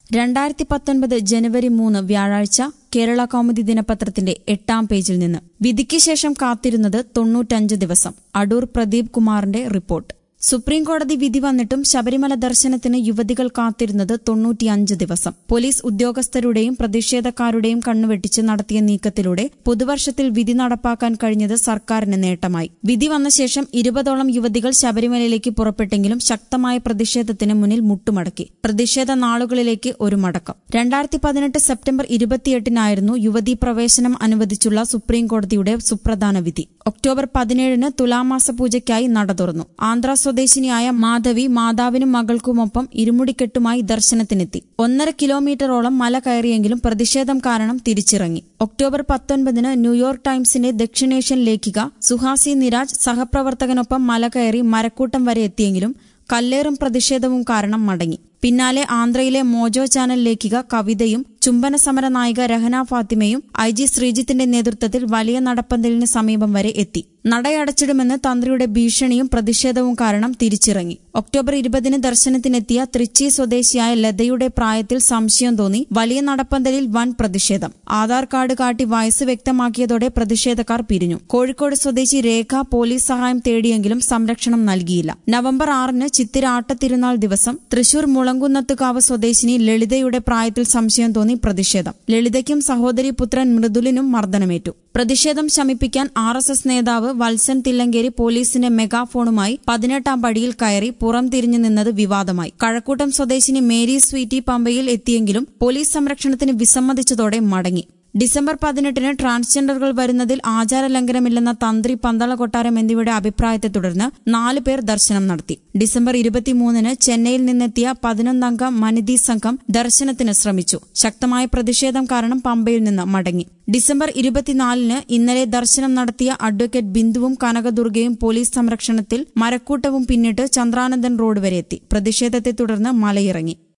രണ്ടായിരത്തി പത്തൊൻപത് ജനുവരി മൂന്ന് വ്യാഴാഴ്ച കേരള കൗമുദി ദിനപത്രത്തിന്റെ എട്ടാം പേജിൽ നിന്ന് വിധിക്ക് ശേഷം കാത്തിരുന്നത് തൊണ്ണൂറ്റഞ്ച് ദിവസം അടൂർ പ്രദീപ് കുമാറിന്റെ റിപ്പോർട്ട് സുപ്രീംകോടതി വിധി വന്നിട്ടും ശബരിമല ദർശനത്തിന് യുവതികൾ കാത്തിരുന്നത് തൊണ്ണൂറ്റിയഞ്ച് ദിവസം പോലീസ് ഉദ്യോഗസ്ഥരുടെയും പ്രതിഷേധക്കാരുടെയും കണ്ണുവെട്ടിച്ച് നടത്തിയ നീക്കത്തിലൂടെ പുതുവർഷത്തിൽ വിധി നടപ്പാക്കാൻ കഴിഞ്ഞത് സർക്കാരിന് നേട്ടമായി വിധി വന്ന ശേഷം ഇരുപതോളം യുവതികൾ ശബരിമലയിലേക്ക് പുറപ്പെട്ടെങ്കിലും ശക്തമായ പ്രതിഷേധത്തിന് മുന്നിൽ മുട്ടുമടക്കി പ്രതിഷേധ നാളുകളിലേക്ക് ഒരു മടക്കം രണ്ടായിരത്തി പതിനെട്ട് സെപ്റ്റംബർ ഇരുപത്തിയെട്ടിനായിരുന്നു യുവതീ പ്രവേശനം അനുവദിച്ചുള്ള സുപ്രീംകോടതിയുടെ സുപ്രധാന വിധി ഒക്ടോബർ പതിനേഴിന് തുലാമാസ പൂജയ്ക്കായി നട തുറന്നു ആന്ധ്ര സ്വദേശിനിയായ മാധവി മാതാവിനും മകൾക്കുമൊപ്പം ഇരുമുടിക്കെട്ടുമായി ദർശനത്തിനെത്തി ഒന്നര കിലോമീറ്ററോളം മല കയറിയെങ്കിലും പ്രതിഷേധം കാരണം തിരിച്ചിറങ്ങി ഒക്ടോബർ പത്തൊൻപതിന് ന്യൂയോർക്ക് ടൈംസിന്റെ ദക്ഷിണേഷ്യൻ ലേഖിക സുഹാസി നിരാജ് സഹപ്രവർത്തകനൊപ്പം മല കയറി മരക്കൂട്ടം വരെ എത്തിയെങ്കിലും കല്ലേറും പ്രതിഷേധവും കാരണം മടങ്ങി പിന്നാലെ ആന്ധ്രയിലെ മോജോ ചാനൽ ലേഖിക കവിതയും ചുംബന സമര നായിക രഹന ഫാത്തിമയും ഐ ജി ശ്രീജിത്തിന്റെ നേതൃത്വത്തിൽ വലിയ നടപ്പന്തലിന് സമീപം വരെ എത്തി നടയടച്ചിടുമെന്ന് തന്ത്രിയുടെ ഭീഷണിയും പ്രതിഷേധവും കാരണം തിരിച്ചിറങ്ങി ഒക്ടോബർ ഇരുപതിന് ദർശനത്തിനെത്തിയ തൃച്ചി സ്വദേശിയായ ലതയുടെ പ്രായത്തിൽ സംശയം തോന്നി വലിയ നടപ്പന്തലിൽ വൻ പ്രതിഷേധം ആധാർ കാർഡ് കാട്ടി വയസ്സ് വ്യക്തമാക്കിയതോടെ പ്രതിഷേധക്കാർ പിരിഞ്ഞു കോഴിക്കോട് സ്വദേശി രേഖ പോലീസ് സഹായം തേടിയെങ്കിലും സംരക്ഷണം നൽകിയില്ല നവംബർ ആറിന് ചിത്തിര ആട്ടത്തിരുനാൾ ദിവസം തൃശൂർ മുളങ്കുന്നത്തുകാവ് സ്വദേശിനി ലളിതയുടെ പ്രായത്തിൽ സംശയം തോന്നി പ്രതിഷേധം ലളിതയ്ക്കും സഹോദരി പുത്രൻ മൃദുലിനും മർദ്ദനമേറ്റു പ്രതിഷേധം ശമിപ്പിക്കാൻ ആർ എസ് എസ് നേതാവ് വത്സൻ തില്ലങ്കേരി പോലീസിന്റെ മെഗാഫോണുമായി പതിനെട്ടാം പടിയിൽ കയറി പുറം തിരിഞ്ഞു നിന്നത് വിവാദമായി കഴക്കൂട്ടം സ്വദേശിനി മേരി സ്വീറ്റി പമ്പയിൽ എത്തിയെങ്കിലും പോലീസ് സംരക്ഷണത്തിന് വിസമ്മതിച്ചതോടെ മടങ്ങി ഡിസംബർ പതിനെട്ടിന് ട്രാൻസ്ജെൻഡറുകൾ വരുന്നതിൽ ആചാരലംഘനമില്ലെന്ന തന്ത്രി പന്തള കൊട്ടാരം എന്നിവയുടെ അഭിപ്രായത്തെ തുടർന്ന് നാല് പേർ ദർശനം നടത്തി ഡിസംബർ ഇരുപത്തിമൂന്നിന് ചെന്നൈയിൽ നിന്നെത്തിയ പതിനൊന്നംഗ മനിതി സംഘം ദർശനത്തിന് ശ്രമിച്ചു ശക്തമായ പ്രതിഷേധം കാരണം പമ്പയിൽ നിന്ന് മടങ്ങി ഡിസംബർ ഇരുപത്തിനാലിന് ഇന്നലെ ദർശനം നടത്തിയ അഡ്വക്കേറ്റ് ബിന്ദുവും കനകദുർഗയും പോലീസ് സംരക്ഷണത്തിൽ മരക്കൂട്ടവും പിന്നിട്ട് ചന്ദ്രാനന്ദൻ റോഡ് വരെ എത്തി പ്രതിഷേധത്തെ തുടർന്ന് മലയിറങ്ങി